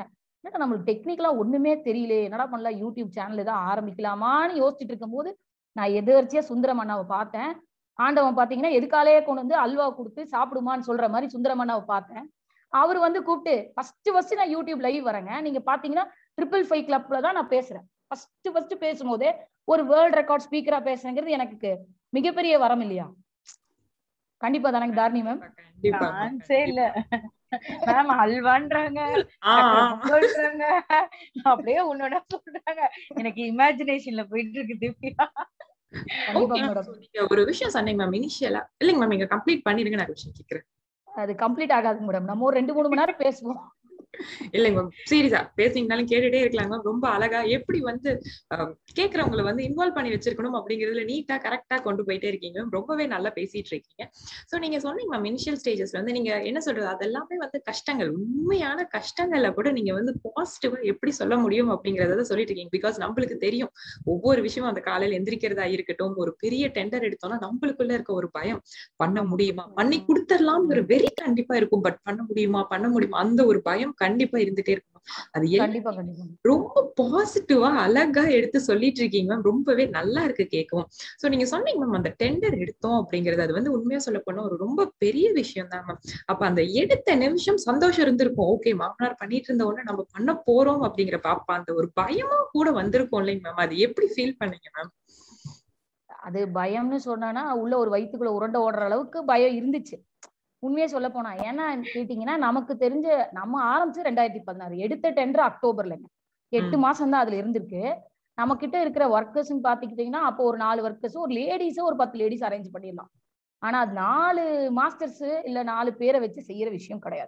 என்னடா நம்மளுக்கு டெக்னிக்கலா ஒண்ணுமே தெரியல என்னடா பண்ணலாம் யூடியூப் சேனல் ஏதாவது ஆரம்பிக்கலாமான்னு யோசிச்சுட்டு இருக்கும்போது நான் எதிர்ச்சியா சுந்தரம் அண்ணாவை பார்த்தேன் ஆண்டவன் பாத்தீங்கன்னா எதுக்காலே கொண்டு வந்து அல்வா கொடுத்து சாப்பிடுமான்னு சொல்ற மாதிரி சுந்தரம் அண்ணாவை பார்த்தேன் அவர் வந்து கூப்பிட்டு ஃபர்ஸ்ட் ஃபர்ஸ்ட் நான் யூடியூப் லைவ் வரேங்க நீங்க பாத்தீங்கன்னா ட்ரிபிள் ஃபைவ் கிளப்ல தான் நான் பேசுறேன் ஃபர்ஸ்ட் ஃபர்ஸ்ட் பேசும்போதே ஒரு வேர்ல்ட் ரெக்கார்ட் ஸ்பீக்கரா பேசுறேங்கிறது எனக்கு மிகப்பெரிய வரம் இல்லையா கண்டிப்பா தானங்க தாரணி மேம் கண்டிப்பா சான்ஸே இல்ல மேம் அல்வான்றாங்க ஆ, ஆ. பொங்கல்ன்றாங்க. அப்படியே ஒன்னொன்னா சொல்றாங்க எனக்கு இமேஜினேஷன்ல போயிட்டு இருக்கு திவ்யா கண்டிப்பா Okay, மேடம் so நீங்க ஒரு விஷயம் சொன்னீங்க மேம் இனிஷியலா இல்லைங்க மேம் நீங்க கம்ப்ளீட் பண்ணிருங்க நான் ஒரு விஷயம் கேக்குறேன் அது கம்ப்ளீட் ஆகாது மேடம் நம்ம ஒரு ரெண்டு மூணு மணி நேரம் பேசுவோம் இல்லைங்க மேம் சீரியஸா பேசிங்கனாலும் கேட்டுட்டே இருக்கலாம் மேம் ரொம்ப அழகா எப்படி வந்து அஹ், கேக்குறவங்கள வந்து இன்வால்வ் பண்ணி வச்சிருக்கணும் அப்படிங்கறதுல நீட்டா கரெக்டா கொண்டு போயிட்டே இருக்கீங்க மேம் ரொம்பவே நல்லா பேசிட்டு இருக்கீங்க சோ நீங்க சொன்னீங்க மேம் இனிஷியல் ஸ்டேஜஸ்ல வந்து நீங்க என்ன சொல்றது அதெல்லாமே வந்து கஷ்டங்கள் உண்மையான கஷ்டங்கள்ல கூட நீங்க வந்து பாசிட்டிவா எப்படி சொல்ல முடியும் அப்படிங்கறத சொல்லிட்டு இருக்கீங்க பிகாஸ் நம்மளுக்கு தெரியும் ஒவ்வொரு விஷயமும் அந்த காலையில எந்திரிக்கிறதா இருக்கட்டும் ஒரு பெரிய டெண்டர் எடுத்தோம்னா நம்மளுக்குள்ள இருக்க ஒரு பயம் பண்ண முடியுமா பண்ணி கொடுத்துடலாம்ங்கிற வெறி கண்டிப்பா இருக்கும் பட் பண்ண முடியுமா பண்ண முடியுமா அந்த ஒரு பயம் கண்டிப்பா இருந்துட்டே இருக்கும் அது எல்லாம் கண்டிப்பா கண்டிப்பா ரொம்ப பாசிட்டிவா அழகா எடுத்து சொல்லிட்டு இருக்கீங்க மேம் ரொம்பவே நல்லா இருக்கு கேட்கவும் சோ நீங்க சொன்னீங்க மேம் அந்த டெண்டர் எடுத்தோம் அப்படிங்கறது அது வந்து உண்மையா சொல்ல போனா ஒரு ரொம்ப பெரிய விஷயம் தான் மேம் அப்ப அந்த எடுத்த நிமிஷம் சந்தோஷம் இருந்திருக்கும் ஓகே மாமனார் பண்ணிட்டு இருந்த உடனே நம்ம பண்ண போறோம் அப்படிங்கிற பாப்பா அந்த ஒரு பயமும் கூட வந்திருக்கும் இல்லைங்க மேம் அது எப்படி ஃபீல் பண்ணீங்க மேம் அது பயம்னு சொன்னானா உள்ள ஒரு வயித்துக்குள்ள உருண்டை ஓடுற அளவுக்கு பயம் இருந்துச்சு உண்மையே சொல்ல போனா ஏன்னா கேட்டீங்கன்னா நமக்கு தெரிஞ்ச நம்ம ஆரம்பிச்சு ரெண்டாயிரத்தி பதினாறு எடுத்த டெண்டர் அக்டோபர்லங்க எட்டு மாசம் தான் அதுல இருந்திருக்கு நம்ம கிட்ட இருக்கிற ஒர்க்கர்ஸ் பாத்துக்கிட்டீங்கன்னா அப்போ ஒரு நாலு ஒர்க்கர்ஸ் ஒரு லேடிஸ் ஒரு பத்து லேடிஸ் அரேஞ்ச் பண்ணிடலாம் ஆனா அது நாலு மாஸ்டர்ஸ் இல்ல நாலு பேரை வச்சு செய்யற விஷயம் கிடையாது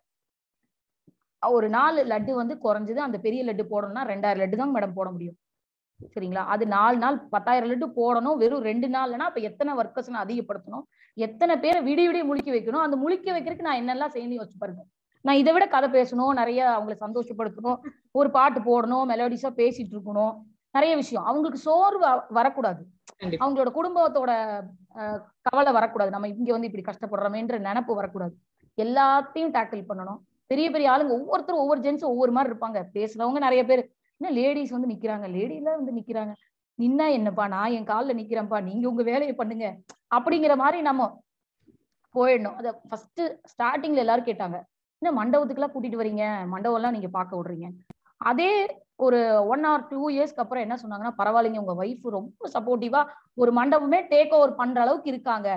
ஒரு நாலு லட்டு வந்து குறைஞ்சது அந்த பெரிய லட்டு போடணும்னா ரெண்டாயிரம் லட்டு தான் மேடம் போட முடியும் சரிங்களா அது நாலு நாள் பத்தாயிரம் லிட்டர் போடணும் வெறும் ரெண்டு நாள்னா அப்ப எத்தனை ஒர்க்கர்ஸ் நான் அதிகப்படுத்தணும் எத்தனை பேரை விடிய விடிய முழிக்க வைக்கணும் அந்த முழிக்க வைக்கிறதுக்கு நான் என்னெல்லாம் செய்யணும் யோசிச்சு பாருங்க நான் இதை விட கதை பேசணும் நிறைய அவங்களை சந்தோஷப்படுத்தணும் ஒரு பாட்டு போடணும் மெலோடிஸா பேசிட்டு இருக்கணும் நிறைய விஷயம் அவங்களுக்கு சோர்வு வ- வரக்கூடாது கண்டிப்பா அவங்களோட குடும்பத்தோட அஹ், கவலை வரக்கூடாது நம்ம இங்க வந்து இப்படி கஷ்டப்படுறோமேன்ற நினப்பு வரக்கூடாது எல்லாத்தையும் டேக்கிள் பண்ணணும் பெரிய பெரிய ஆளுங்க ஒவ்வொருத்தரும் ஒவ்வொரு ஜென்ஸ் ஒவ்வொரு மாதிரி இருப்பாங்க பேசுறவங்க நிறைய பேர் என்ன லேடிஸ் வந்து நிக்கிறாங்க லேடில வந்து நிக்கிறாங்க நின்னா என்னப்பா நான் என் காலில் நிக்கிறேன்ப்பா நீங்க உங்க வேலையை பண்ணுங்க அப்படிங்கிற மாதிரி நம்ம போயிடணும் அத ஃபர்ஸ்ட் ஸ்டார்டிங்ல எல்லாரும் கேட்டாங்க என்ன மண்டபத்துக்குலாம் கூட்டிட்டு வரீங்க மண்டபம் எல்லாம் நீங்க பார்க்க விடுறீங்க அதே ஒரு ஒன் ஆர் டூ இயர்ஸ்க்கு அப்புறம் என்ன சொன்னாங்கன்னா பரவாயில்லைங்க உங்க ஒய்ஃப் ரொம்ப சப்போர்ட்டிவா ஒரு மண்டபமே டேக் ஓவர் பண்ற அளவுக்கு இருக்காங்க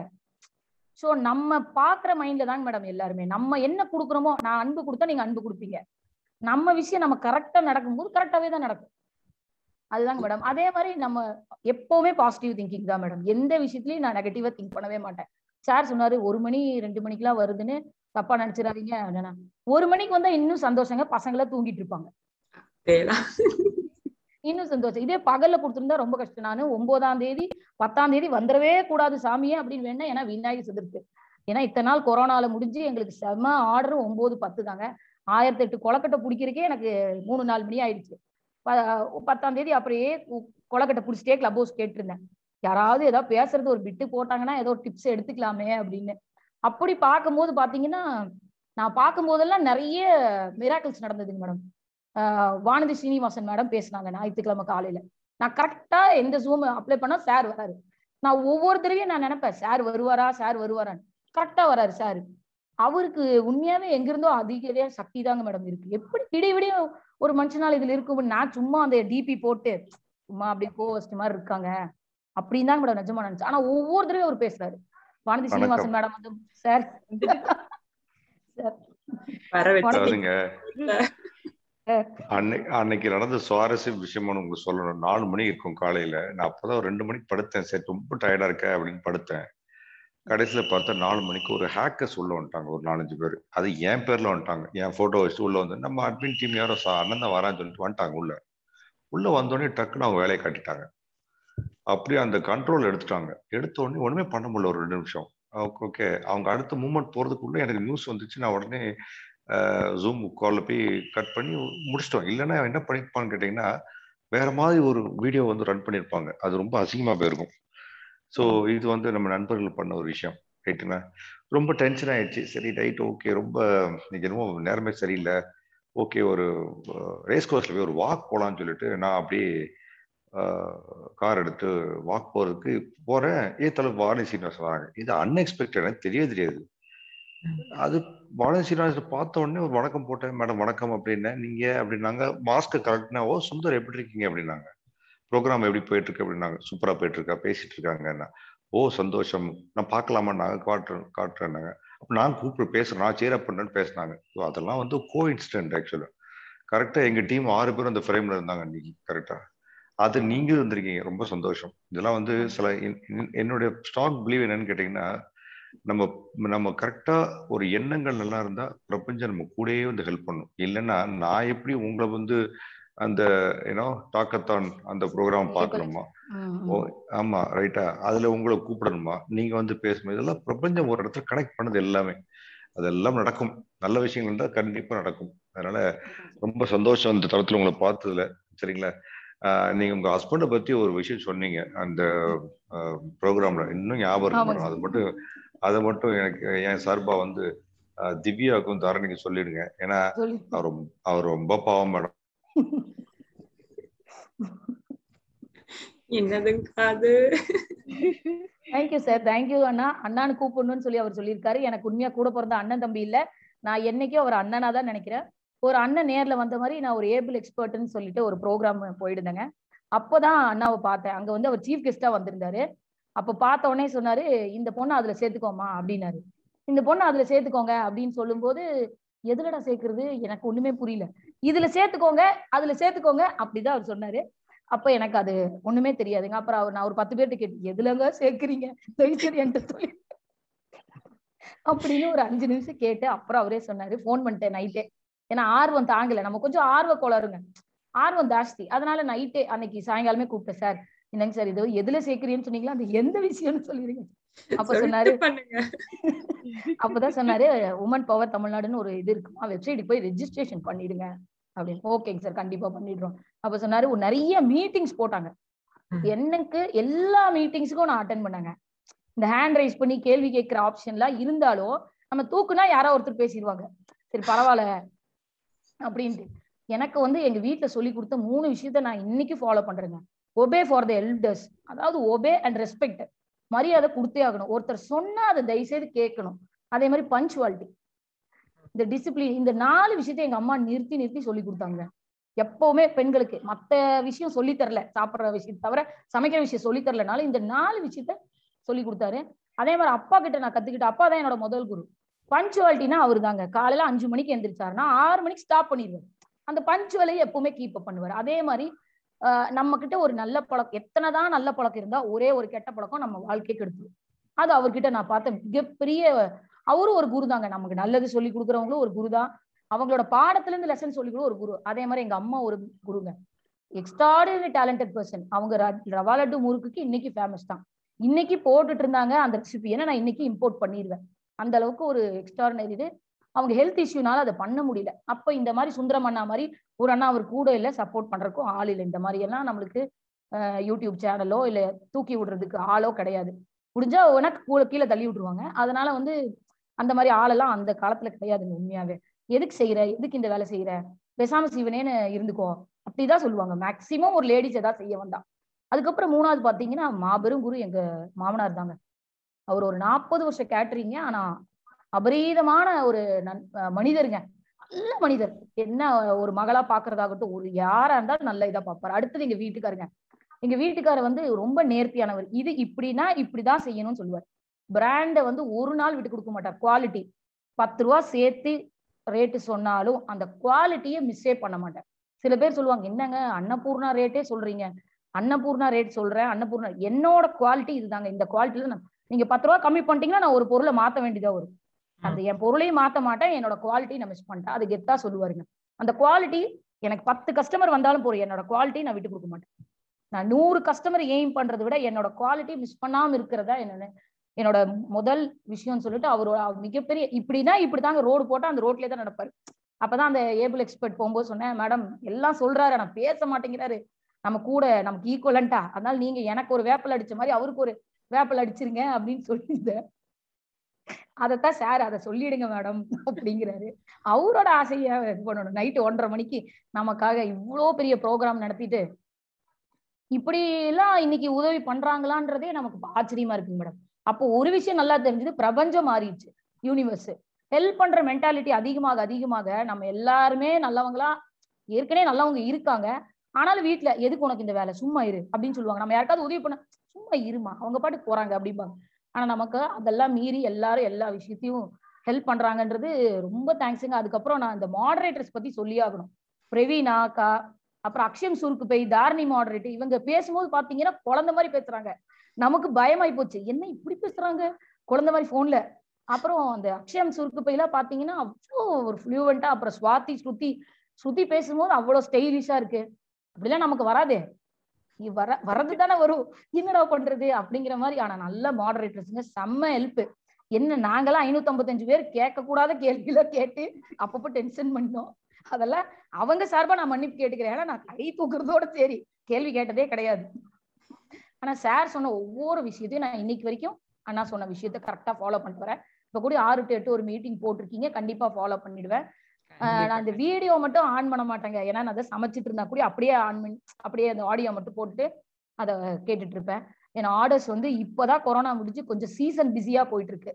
சோ நம்ம பாக்குற மைண்ட்ல தாங்க மேடம் எல்லாருமே நம்ம என்ன கொடுக்குறோமோ நான் அன்பு கொடுத்தா நீங்க அன்பு கொடுப்பீங்க நம்ம விஷயம் நம்ம கரெக்டா நடக்கும்போது கரெக்டாவே தான் நடக்கும் அதுதாங்க மேடம் அதே மாதிரி நம்ம எப்பவுமே பாசிட்டிவ் திங்கிங் தான் மேடம் எந்த விஷயத்துலயும் நான் நெகட்டிவா திங்க் பண்ணவே மாட்டேன் சார் சொன்னாரு ஒரு மணி ரெண்டு மணிக்கெல்லாம் வருதுன்னு தப்பா நினைச்சிடாதீங்க அப்படின்னா ஒரு மணிக்கு வந்தா இன்னும் சந்தோஷங்க பசங்கள தூங்கிட்டு இருப்பாங்க அதேதான். இன்னும் சந்தோஷம் இதே பகல்ல கொடுத்திருந்தா ரொம்ப கஷ்டம் நானு ஒன்பதாம் தேதி பத்தாம் தேதி வந்துடவே கூடாது சாமியே அப்படின்னு வேணா ஏன்னா விநாயகர் சதுர்த்தி ஏன்னா இத்தனை நாள் கொரோனால முடிஞ்சு எங்களுக்கு செம ஆர்டர் ஒன்பது பத்து தாங்க ஆயிரத்தி எட்டு கொலக்கட்டை பிடிக்கிறதுக்கே எனக்கு மூணு நாலு மணி ஆயிடுச்சு ப- பத்தாம் தேதி அப்படியே கு- கொலக்கட்டை பிடிச்சிட்டே கிளப் ஹவுஸ் கேட்டிருந்தேன் யாராவது ஏதாவது பேசுறது ஒரு பிட்டு போட்டாங்கன்னா ஏதோ டிப்ஸ் எடுத்துக்கலாமே அப்படின்னு அப்படி பார்க்கும்போது பாத்தீங்கன்னா நான் பார்க்கும்போதெல்லாம் நிறைய மிராக்கிள்ஸ் நடந்ததுங்க மேடம் வானதி ஸ்ரீனிவாசன் மேடம் பேசினாங்க ஞாயிற்றுக்கிழமை காலையில நான் கரெக்டா எந்த ஜூம் அப்ளை பண்ணா சார் வராரு நான் ஒவ்வொரு தடவையும் நான் நினைப்பேன் சார் வருவாரா சார் வருவாரான்னு கரெக்டா வராரு சார் அவருக்கு உண்மையாவே எங்கிருந்தோ அதிக சக்தி தாங்க மேடம் இருக்கு எப்படி விடிய விடிய ஒரு மனுஷனால இதுல இருக்கும் நான் சும்மா அந்த டிபி போட்டு சும்மா அப்படியே கோவஸ்ட் மாதிரி இருக்காங்க அப்படின்னு தான் மேடம் நிஜமா நினைச்சேன் ஆனா ஒவ்வொரு தடவையும் அவர் பேசுறாரு வானதி ஸ்ரீனிவாசன் மேடம் வந்து சார் சார் வர வச்சு அதாவதுங்க அன்னைக்கு அன்னைக்கு நடந்த சுவாரஸ்ய விஷயம்னு உங்களுக்கு சொல்லணும் நாலு மணி இருக்கும் காலையில நான் அப்பதான் ஒரு ரெண்டு மணிக்கு படுத்தேன் சரி ரொம்ப டயர்டா இருக்க அப்படின்னு படுத்தேன் கடைசியில பார்த்தா நாலு மணிக்கு ஒரு ஹேக்கர்ஸ் உள்ள வந்துட்டாங்க ஒரு நாலஞ்சு பேர் அது என் பேர்ல வந்துட்டாங்க என் போட்டோ வச்சுட்டு உள்ள வந்து நம்ம அட்மின் டீம் யாரோ சா- அண்ணன் தான் வரான்னு சொல்லிட்டு வந்துட்டாங்க உள்ள உள்ள வந்தோடனே டக்குன்னு அவங்க வேலையை காட்டிட்டாங்க அப்படியே அந்த கண்ட்ரோல் எடுத்துட்டாங்க எடுத்த உடனே ஒண்ணுமே பண்ண முடியல ஒரு ரெண்டு நிமிஷம் ஓகே அவங்க அடுத்த மூமெண்ட் போறதுக்குள்ள எனக்கு நியூஸ் வந்துச்சு நான் உடனே ஜூம் காலில் போய் கட் பண்ணி முடிச்சிட்டோம் இல்லைன்னா என்ன பண்ணிருப்பான்னு கேட்டிங்கன்னா வேற மாதிரி ஒரு வீடியோ வந்து ரன் பண்ணியிருப்பாங்க அது ரொம்ப அசிங்கமா போயிருக்கும் ஸோ இது வந்து நம்ம நண்பர்கள் பண்ண ஒரு விஷயம் ரைட்டுங்களா ரொம்ப டென்ஷன் ஆயிடுச்சு சரி ரைட் ஓகே ரொம்ப இன்னைக்கு என்னமோ நேரமே சரியில்லை ஓகே ஒரு ரேஸ் கோர்ஸ்ல போய் ஒரு வாக் போலாம்னு சொல்லிட்டு நான் அப்படியே கார் எடுத்து வாக் போறதுக்கு போறேன் ஏ தலைவர் வாணி சீனிவாசன் வராங்க இது அன்எக்ஸ்பெக்டட் எனக்கு தெரியவே தெரியாது அது வாணி சீனிவாசன் பார்த்த உடனே ஒரு வணக்கம் போட்டேன் மேடம் வணக்கம் அப்படின்னேன் நீங்க அப்படின்னாங்க மாஸ்க் கரெக்ட்னா ஓ சுந்தர் எப்படி இருக்கீங்க அப்படின்னாங்க ப்ரோக்ராம் எப்படி போயிட்டு இருக்கு அப்படின்னாங்க சூப்பரா போயிட்டு இருக்கா பேசிட்டு இருக்காங்க ஓ சந்தோஷம் நான் பார்க்கலாமா நாங்க காட்டுறேன் காட்டுறேன்னாங்க அப்ப நான் கூப்பிட்டு பேசுறேன் நான் சேர் அப் பண்றேன்னு பேசினாங்க ஸோ அதெல்லாம் வந்து கோ இன்சிடென்ட் ஆக்சுவலா கரெக்டா எங்க டீம் ஆறு பேரும் அந்த ஃப்ரேம்ல இருந்தாங்க இன்னைக்கு கரெக்டா அது நீங்க இருந்திருக்கீங்க ரொம்ப சந்தோஷம் இதெல்லாம் வந்து சில என்னுடைய ஸ்ட்ராங் பிலீவ் என்னன்னு கேட்டீங்கன்னா நம்ம நம்ம கரெக்டா ஒரு எண்ணங்கள் நல்லா இருந்தா பிரபஞ்சம் நம்ம கூடயே வந்து ஹெல்ப் பண்ணும் இல்லைன்னா நான் எப்படி உங்களை வந்து அந்த ஏன்னோ டாக்கத்தான் அந்த ப்ரோக்ராம் பார்க்கணுமா ஓ ஆமா ரைட்டா அதுல உங்களை கூப்பிடணுமா நீங்க வந்து பேசணும் இதெல்லாம் பிரபஞ்சம் ஒரு இடத்துல கனெக்ட் பண்ணது எல்லாமே அதெல்லாம் நடக்கும் நல்ல விஷயங்கள் இருந்தால் கண்டிப்பா நடக்கும் அதனால ரொம்ப சந்தோஷம் இந்த தளத்துல உங்களை பார்த்ததுல சரிங்களா நீங்க உங்க ஹஸ்பண்டை பத்தி ஒரு விஷயம் சொன்னீங்க அந்த ப்ரோக்ராம்ல இன்னும் ஞாபகம் இருக்கும் அது மட்டும் அதை மட்டும் எனக்கு என் சார்பா வந்து திவ்யாவுக்கும் தாரணிக்கு சொல்லிடுங்க ஏன்னா அவர் அவர் ரொம்ப பாவம் மேடம் என்னதுங்க அது தேங்க்யூ சார் தேங்க்யூ அண்ணா அண்ணான்னு கூப்பிடணும்னு சொல்லி அவர் சொல்லியிருக்காரு எனக்கு உண்மையா கூட பிறந்த அண்ணன் தம்பி இல்ல நான் என்னைக்கும் அவர் அண்ணனா தான் நினைக்கிறேன் ஒரு அண்ணன் நேர்ல வந்த மாதிரி நான் ஒரு ஏபிள் எக்ஸ்பர்ட்னு சொல்லிட்டு ஒரு ப்ரோக்ராம் போயிடுந்தேங்க அப்போதான் அண்ணாவை பார்த்தேன் அங்க வந்து அவர் சீஃப் கெஸ்டா வந்திருந்தாரு அப்ப பார்த்த உடனே சொன்னாரு இந்த பொண்ணு அதுல சேர்த்துக்கோமா அப்படின்னாரு இந்த பொண்ணு அதுல சேர்த்துக்கோங்க அப்படின்னு சொல்லும்போது எதுலடா சேர்க்கறது எனக்கு ஒண்ணுமே புரியல இதுல சேர்த்துக்கோங்க அதுல சேர்த்துக்கோங்க அப்படிதான் அவர் சொன்னாரு அப்ப எனக்கு அது ஒண்ணுமே தெரியாதுங்க அப்புறம் அவர் நான் ஒரு பத்து பேர்ட்டு கேட்டு எதுலங்க சேர்க்கிறீங்க தயவுசெய்து என்கிட்ட சொல்லி அப்படின்னு ஒரு அஞ்சு நிமிஷம் கேட்டு அப்புறம் அவரே சொன்னாரு போன் பண்ணிட்டேன் நைட்டே ஏன்னா ஆர்வம் தாங்கல நம்ம கொஞ்சம் ஆர்வ கோளாறுங்க ஆர்வம் ஜாஸ்தி அதனால நைட்டே அன்னைக்கு சாயங்காலமே கூப்பிட்டேன் சார் என்னங்க சார் இது எதுல சேர்க்கிறீன்னு சொன்னீங்களா அது எந்த விஷயம்னு சொல்லிருங்க அப்ப சொன்னாரு அப்பதான் சொன்னாரு உமன் பவர் தமிழ்நாடுன்னு ஒரு இது இருக்குமா வெப்சைட்டுக்கு போய் ரெஜிஸ்ட்ரேஷன் பண்ணிடுங்க அப்படின்னு ஓகேங்க சார் கண்டிப்பா பண்ணிடுறோம் அப்ப சொன்னாரு நிறைய மீட்டிங்ஸ் போட்டாங்க எனக்கு எல்லா மீட்டிங்ஸுக்கும் நான் அட்டன் பண்ணேங்க இந்த ஹேண்ட் ரைஸ் பண்ணி கேள்வி கேட்கிற ஆப்ஷன்லாம் இருந்தாலும் நம்ம தூக்குனா யாரோ ஒருத்தர் பேசிடுவாங்க சரி பரவாயில்ல அப்படின்ட்டு எனக்கு வந்து எங்க வீட்டுல சொல்லி கொடுத்த மூணு விஷயத்த நான் இன்னைக்கு ஃபாலோ பண்றேங்க ஒபே ஃபார் த எல்டர்ஸ் அதாவது ஒபே அண்ட் ரெஸ்பெக்ட் மரியாதை கொடுத்தே ஆகணும் ஒருத்தர் சொன்னா அதை தயவுசெய்து கேட்கணும் அதே மாதிரி பஞ்சுவாலிட்டி இந்த டிசிப்ளின் இந்த நாலு விஷயத்த எங்க அம்மா நிறுத்தி நிறுத்தி சொல்லி கொடுத்தாங்க எப்பவுமே பெண்களுக்கு மத்த விஷயம் சொல்லி தரல சாப்பிடுற விஷயம் தவிர சமைக்கிற விஷயம் சொல்லி தரலனாலும் இந்த நாலு விஷயத்த சொல்லி கொடுத்தாரு அதே மாதிரி அப்பா கிட்ட நான் கத்துக்கிட்ட அப்பா தான் என்னோட முதல் குரு பஞ்சுவாலிட்டினா அவரு தாங்க காலையில அஞ்சு மணிக்கு எந்திரிச்சாருன்னா ஆறு மணிக்கு ஸ்டாப் பண்ணிடுவார் அந்த பஞ்சுவலையை எப்பவுமே கீப் அப் பண்ணுவார் அதே மாதிரி நம்ம கிட்ட ஒரு நல்ல பழக்கம் எத்தனைதான் நல்ல பழக்கம் இருந்தா ஒரே ஒரு கெட்ட பழக்கம் நம்ம வாழ்க்கைக்கு எடுத்துரும் அது அவர்கிட்ட நான் பார்த்த மிகப்பெரிய அவரும் ஒரு குரு தாங்க நமக்கு நல்லது சொல்லி கொடுக்குறவங்களும் ஒரு குரு தான் அவங்களோட பாடத்துல இருந்து லெசன் சொல்லி கூட ஒரு குரு அதே மாதிரி எங்க அம்மா ஒரு குருங்க எக்ஸ்ட்ராடினரி டேலண்டட் பர்சன் அவங்க ரவா லட்டு முறுக்குக்கு இன்னைக்கு ஃபேமஸ் தான் இன்னைக்கு போட்டுட்டு இருந்தாங்க அந்த ரெசிபி ஏன்னா நான் இன்னைக்கு இம்போர்ட் பண்ணிடுவேன் அந்த அளவுக்கு ஒரு எக்ஸ்ட்ராடினரி இது அவங்க ஹெல்த் இஷ்யூனால அதை பண்ண முடியல அப்ப இந்த மாதிரி சுந்தரம் அண்ணா மாதிரி ஒரு அண்ணா அவர் கூட இல்லை சப்போர்ட் பண்றதுக்கும் ஆள் இல்லை இந்த மாதிரி எல்லாம் நம்மளுக்கு யூடியூப் சேனலோ இல்ல தூக்கி விடுறதுக்கு ஆளோ கிடையாது முடிஞ்சா உனக்கு கீழே தள்ளி விட்டுருவாங்க அதனால வந்து அந்த மாதிரி ஆளெல்லாம் அந்த காலத்துல கிடையாதுங்க உண்மையாவே எதுக்கு செய்யற எதுக்கு இந்த வேலை செய்யற பேசாம சிவனேன்னு இருந்துக்கோ அப்படிதான் சொல்லுவாங்க மேக்சிமம் ஒரு லேடிஸ் ஏதாவது செய்ய வந்தா அதுக்கப்புறம் மூணாவது பாத்தீங்கன்னா மாபெரும் குரு எங்க மாமனார் தாங்க அவர் ஒரு நாற்பது வருஷம் கேட்டறீங்க ஆனா அபரீதமான ஒரு நன் மனிதருங்க நல்ல மனிதர் என்ன ஒரு மகளா பாக்குறதாகட்டும் ஒரு யாரா இருந்தாலும் நல்ல இதா பார்ப்பாரு அடுத்தது எங்க வீட்டுக்காருங்க எங்க வீட்டுக்காரர் வந்து ரொம்ப நேர்த்தியானவர் இது இப்படின்னா இப்படிதான் செய்யணும்னு சொல்லுவார் பிராண்டை வந்து ஒரு நாள் விட்டு கொடுக்க மாட்டார் குவாலிட்டி பத்து ரூபா சேர்த்து ரேட்டு சொன்னாலும் அந்த குவாலிட்டியை மிஸ்ஸே பண்ண மாட்டேன் சில பேர் சொல்லுவாங்க என்னங்க அன்னபூர்ணா ரேட்டே சொல்றீங்க அன்னபூர்ணா ரேட் சொல்றேன் அன்னபூர்ணா என்னோட குவாலிட்டி இதுதாங்க இந்த குவாலிட்டியில நான் நீங்க பத்து ரூபா கம்மி பண்ணிட்டீங்கன்னா நான் ஒரு பொருளை மாத்த வேண்டியதா வரும் அந்த என் பொருளையும் மாத்த மாட்டேன் என்னோட குவாலிட்டி நான் மிஸ் பண்ணிட்டேன் அது கெத்தா சொல்லுவாருங்க அந்த குவாலிட்டி எனக்கு பத்து கஸ்டமர் வந்தாலும் போறோம் என்னோட குவாலிட்டி நான் விட்டு கொடுக்க மாட்டேன் நான் நூறு கஸ்டமர் எய்ம் பண்றதை விட என்னோட குவாலிட்டி மிஸ் பண்ணாம இருக்கிறதா என்னன்னு என்னோட முதல் விஷயம்னு சொல்லிட்டு அவரோட மிகப்பெரிய இப்படின்னா இப்படிதாங்க ரோடு போட்டா அந்த ரோட்லயே தான் நடப்பாரு அப்பதான் அந்த ஏபிள் எக்ஸ்பர்ட் போகும்போது சொன்னேன் மேடம் எல்லாம் சொல்றாரு ஆனா பேச மாட்டேங்கிறாரு நம்ம கூட நமக்கு ஈக்குவலண்டா அதனால நீங்க எனக்கு ஒரு வேப்பல் அடிச்ச மாதிரி அவருக்கு ஒரு வேப்பல் அடிச்சிருங்க அப்படின்னு சொல்லியிருந்தேன் அதைத்தான் சார் அதை சொல்லிடுங்க மேடம் அப்படிங்கிறாரு அவரோட ஆசையை இது பண்ணணும் நைட்டு ஒன்றரை மணிக்கு நமக்காக இவ்வளோ பெரிய ப்ரோக்ராம் நடத்திட்டு இப்படி எல்லாம் இன்னைக்கு உதவி பண்றாங்களான்றதே நமக்கு ஆச்சரியமா இருக்குங்க மேடம் அப்போ ஒரு விஷயம் நல்லா தெரிஞ்சது பிரபஞ்சம் மாறிடுச்சு யூனிவர்ஸ் ஹெல்ப் பண்ற மென்டாலிட்டி அதிகமாக அதிகமாக நம்ம எல்லாருமே நல்லவங்களா ஏற்கனவே நல்லவங்க இருக்காங்க ஆனாலும் வீட்ல எதுக்கு உனக்கு இந்த வேலை சும்மா இரு அப்படின்னு சொல்லுவாங்க நம்ம யாருக்காவது உதவி பண்ண சும்மா இருமா அவங்க பாட்டுக்கு போறாங்க அப்படிம்பாங்க ஆனா நமக்கு அதெல்லாம் மீறி எல்லாரும் எல்லா விஷயத்தையும் ஹெல்ப் பண்றாங்கன்றது ரொம்ப தேங்க்ஸுங்க அதுக்கப்புறம் நான் இந்த மாடரேட்டர்ஸ் பத்தி சொல்லி ஆகணும் பிரவீனா அக்கா அப்புறம் அக்ஷயம் சுருக்கு போய் தாரணி மாடரேட்டர் இவங்க பேசும்போது பாத்தீங்கன்னா குழந்தை மாதிரி பேசுறாங்க நமக்கு பயமாயி போச்சு என்ன இப்படி பேசுறாங்க குழந்தை மாதிரி போன்ல அப்புறம் அந்த அக்ஷயம் சுருக்கு பையெல்லாம் பாத்தீங்கன்னா அவ்வளோ ஒரு ஃப்ளூவெண்டா அப்புறம் ஸ்வாதி ஸ்ருதி ஸ்ருதி பேசும்போது அவ்வளோ ஸ்டைலிஷா இருக்கு அப்படிலாம் நமக்கு வராதே இ- வர வர்றது தானே வரும் என்னடா பண்றது அப்படிங்கிற மாதிரி ஆனா நல்ல மாடரேட்டர்ஸுங்க செம்ம ஹெல்ப் என்ன நாங்கெல்லாம் ஐநூத்தி ஐம்பத்தஞ்சு பேர் கேட்க கூடாத கேள்வியில கேட்டு அப்பப்போ டென்ஷன் பண்ணோம் அதெல்லாம் அவங்க சார்பா நான் மன்னிப்பு கேட்டுக்கிறேன் ஏன்னா நான் கை தூக்குறதோட சரி கேள்வி கேட்டதே கிடையாது ஆனா சார் சொன்ன ஒவ்வொரு விஷயத்தையும் நான் இன்னைக்கு வரைக்கும் அண்ணா சொன்ன விஷயத்த கரெக்டா ஃபாலோ பண்ணிட்டு வரேன் இப்ப கூட ஆறு டு எட்டு ஒரு மீட்டிங் போட்டிருக்கீங்க கண்டிப்பா ஃபாலோ பண்ணிடுவேன் ஆஹ் நான் இந்த வீடியோ மட்டும் ஆன் பண்ண மாட்டேங்க ஏன்னா நான் அதை சமைச்சிட்டு இருந்தா கூட அப்படியே ஆன் பண்ணி அப்படியே அந்த ஆடியோ மட்டும் போட்டு அதை கேட்டுட்டு இருப்பேன் ஏன்னா ஆர்டர்ஸ் வந்து இப்பதான் கொரோனா முடிஞ்சு கொஞ்சம் சீசன் பிஸியா போயிட்டு இருக்கு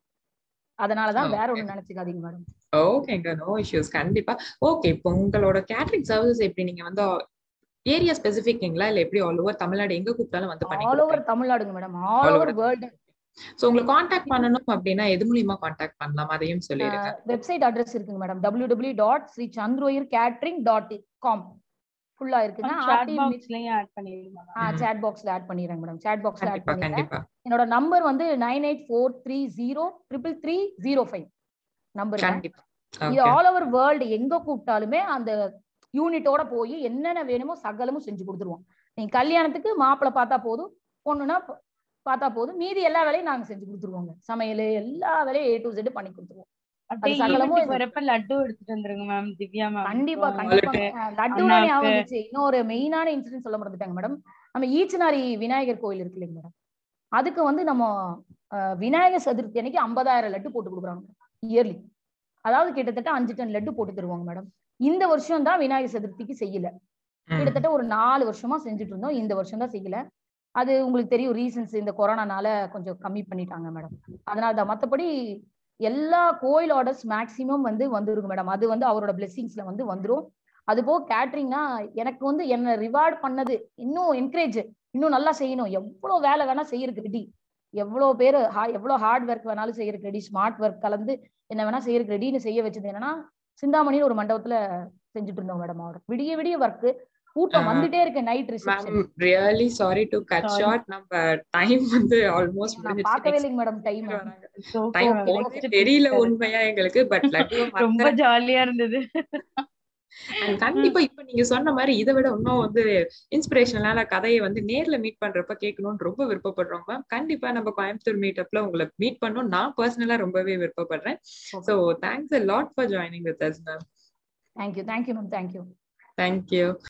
அதனாலதான் வேற ஒண்ணு நினைச்சுக்காதீங்க மேடம் ஓகேங்க நோ இஷ்யூஸ் கண்டிப்பா ஓகே இப்போ உங்களோட கேட்டரிங் சர்வீசஸ் எப்படி நீங்க வந்து ஏரியா ஸ்பெசிபிக்ங்களா இல்ல எப்படி ஆல் ஓவர் தமிழ்நாடு எங்க கூப்பிட்டாலும் வந்து பண்ணி ஆல் ஓவர் தமிழ்நாடுங்க madam all All over. Over world so உங்களை காண்டாக்ட் பண்ணணும் அப்படின்னா எது மூலியமா காண்டாக்ட் பண்ணலாம் அதையும் சொல்லிடுங்க வெப்சைட் அட்ரஸ் இருக்குங்க madam W W dot Sri சந்துரோயர் கேட்ரிங் டாட் காம் ஃபுல்லா இருக்குங்க சாட் பாக்ஸ்லயும் ஆட் பண்ணிடுங்க சாட் பாக்ஸ்ல ஆட் பண்ணிடுறேன் மேடம் சாட் பாக்ஸ்ல ஆட் கண்டிப்பா பண்ணிடுறேன் கண்டிப்பா என்னோட நம்பர் வந்து nine eight four three zero triple three zero five number கண்டிப்பா இது Okay. ஆல் ஓவர் வேர்ல்டு எங்க கூப்பிட்டாலுமே அந்த யூனிட்டோட போய் என்னென்ன வேணுமோ சகலமும் செஞ்சு கொடுத்துருவோம் நீங்க கல்யாணத்துக்கு மாப்பிள்ளை பார்த்தா போதும் பொண்ணுனா ப- பார்த்தா போதும் மீதி எல்லா வேலையும் நாங்க செஞ்சு கொடுத்துருவோங்க சமையல் எல்லா வேலையும் ஏ டு Z பண்ணி கொடுத்துருவோம் அப்படியே சகலமும் ஈவென்ட்டுக்கு இது- வரப்ப லட்டு எடுத்துட்டு வந்துருங்க மேம் திவ்யா மேம் கண்டிப்பா கண்டிப்பா லட்டு ஞாபகம் வந்துச்சு இன்னொரு மெயினான இன்சிடென்ட் சொல்ல மறந்துட்டாங்க மேடம் நம்ம ஈச்சனாரி விநாயகர் கோயில் இருக்கு இல்லைங்க மேடம் அதுக்கு வந்து நம்ம அஹ், விநாயகர் சதுர்த்தி அன்னைக்கு ஐம்பதாயிரம் லட்டு போட்டு கொடுக்குறாங்க இயர்லி அதாவது கிட்டத்தட்ட அஞ்சு டன் லட்டு போட்டு தருவாங்க மேடம் இந்த வருஷம் தான் விநாயகர் சதுர்த்திக்கு செய்யல ம். கிட்டத்தட்ட ஒரு நாலு வருஷமா செஞ்சுட்டு இருந்தோம் இந்த வருஷம் தான் செய்யல அது உங்களுக்கு தெரியும் ரீசன்ஸ் இந்த கொரோனானால கொஞ்சம் கம்மி பண்ணிட்டாங்க மேடம் அதனால தான் மத்தபடி எல்லா கோயில் ஆர்டர்ஸ் மேக்சிமம் வந்து வந்துருங்க மேடம் அது வந்து அவரோட பிளெஸிங்ஸ்ல வந்து வந்துரும் அது போக கேட்ரிங்னா எனக்கு வந்து என்ன ரிவார்ட் பண்ணது இன்னும் என்கரேஜ் இன்னும் நல்லா செய்யணும் எவ்வளவு வேலை வேணா செய்யறதுக்கு ரெடி எவ்வளவு பேர் எவ்வளவு ஹார்ட் ஒர்க் வேணாலும் செய்யறதுக்கு ரெடி ஸ்மார்ட் ஒர்க் கலந்து என்ன வேணா செய்யறதுக்கு ரெடின்னு செய்ய வச்சது என்னன்னா சிந்தாமணின்னு ஒரு மண்டபத்துல செஞ்சுட்டு இருந்தோம் மேடம் ஆர்டர் விடிய விடிய ஒர்க் கூட்டம் ஆ. வந்துட்டே இருக்கு night reception ma'am really sorry to cut Sorry. Short நம்ம டைம் வந்து ஆல்மோஸ்ட் நான் பார்க்கவே இல்லைங்க மேடம் டைம் டைம் போனதே தெரியல உண்மையா எங்களுக்கு பட் ரொம்ப ஜாலியா இருந்தது கண்டிப்பா இப்ப நீங்க சொன்ன மாதிரி இதை விட இன்னும் வந்து இன்ஸ்பிரேஷனலான கதையை வந்து நேர்ல மீட் பண்றப்ப கேட்கணும்னு ரொம்ப விருப்பப்படுறோம் மேம் கண்டிப்பா நம்ம கோயம்புத்தூர் மீட்டப்ல உங்களை மீட் பண்ணணும் நான் பர்சனலா ரொம்பவே விருப்பப்படுறேன் so thanks a lot for joining with us ma'am thank you thank you ma'am thank you thank you